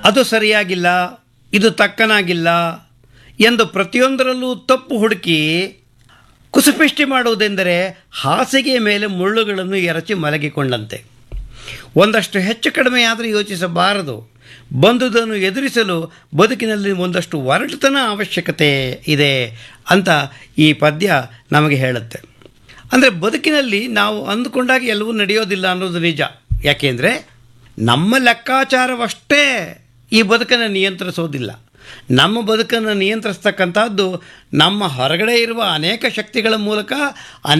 ಅದು ಸರಿಯಾಗಿಲ್ಲ ಇದು ತಕ್ಕನಾಗಿಲ್ಲ ಎಂದು ಪ್ರತಿಯೊಂದರಲ್ಲೂ ತಪ್ಪು ಹುಡುಕಿ ಕುಸುಪಿಷ್ಟಿ ಮಾಡುವುದೆಂದರೆ ಹಾಸಿಗೆಯ ಮೇಲೆ ಮುಳ್ಳುಗಳನ್ನು ಎರಚಿ ಮಲಗಿಕೊಂಡಂತೆ ಒಂದಷ್ಟು ಹೆಚ್ಚು ಕಡಿಮೆಯಾದರೂ ಯೋಚಿಸಬಾರದು ಬಂದುದನ್ನು ಎದುರಿಸಲು ಬದುಕಿನಲ್ಲಿ ಒಂದಷ್ಟು ಒರಟುತನ ಅವಶ್ಯಕತೆ ಇದೆ ಅಂತ ಈ ಪದ್ಯ ನಮಗೆ ಹೇಳುತ್ತೆ ಅಂದರೆ ಬದುಕಿನಲ್ಲಿ ನಾವು ಅಂದುಕೊಂಡಾಗ ಎಲ್ಲವೂ ನಡೆಯೋದಿಲ್ಲ ಅನ್ನೋದು ನಿಜ ಯಾಕೆಂದರೆ ನಮ್ಮ ಲೆಕ್ಕಾಚಾರವಷ್ಟೇ ಈ ಬದುಕನ್ನು ನಿಯಂತ್ರಿಸೋದಿಲ್ಲ ನಮ್ಮ ಬದುಕನ್ನು ನಿಯಂತ್ರಿಸ್ತಕ್ಕಂಥದ್ದು ನಮ್ಮ ಹೊರಗಡೆ ಇರುವ ಅನೇಕ ಶಕ್ತಿಗಳ ಮೂಲಕ